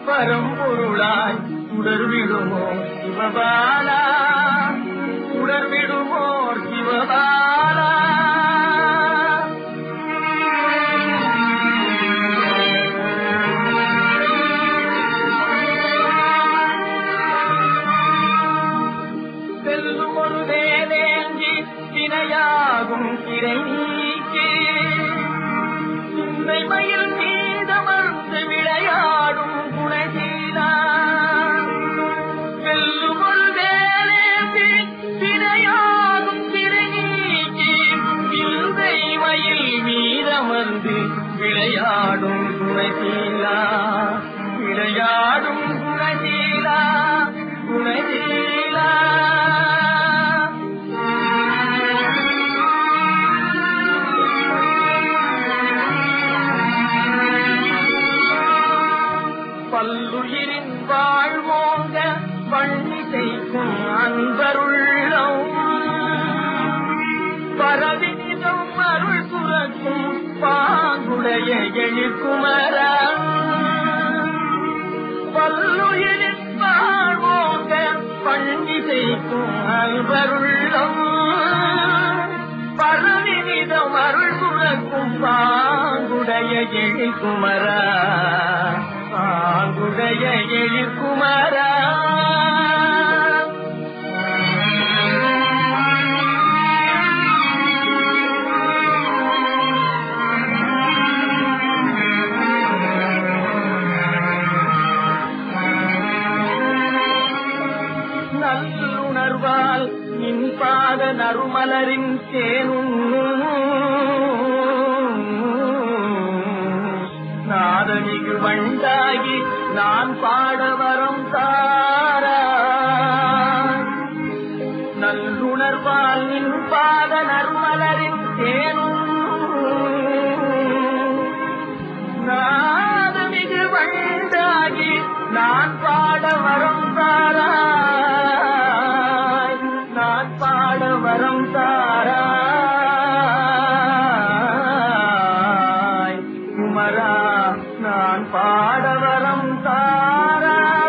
பரம்பொருளாய் உடர்விடுமோ சிவபாலா உடர்விடுமோர் சிவபாலா செல்லும் ஒரு வேலேந்தி வினையாகும் திரை நீக்கி சிந்தை மயில் மீதமர்ந்து விளையாடும் குணசீலா செல்லும் ஒரு வேலேந்தி வினையாகும் திரை நீக்கி சிந்தை மயில் மீதமர்ந்து விளையாடும் குணசீலா விளையாடும் குணசீலா குணசீலா பல்லுயிரின் வாழ்வோங்க பள்ளிசைக்கும் அன்பருள்ளம் பரவினிதம் அருள் சுரக்கும் பாங்குடைய எழிற்குமர பல்லுயிரின் வாழ்வோங்க பள்ளிசைக்கும் அன்பருள்ளம் பரவினிதம் அருள் சுரக்கும் பாங்குடைய எழிற்குமரா பாங்குடைய எழிற்குமரா நல்லுணர்வால் நின் பாத நறுமலரின் தேனும் நாதமிகு வண்டாகி நான் பாட வரம் தாரா நல்லுணர்வால் நின் பாத நறுமலரின் தேனும் நாதமிகு வண்டாகி நான் பாட வரம் தாராய் நான் பாட வரம் தாராய் குமரா நான் பாட வரம் தாராய்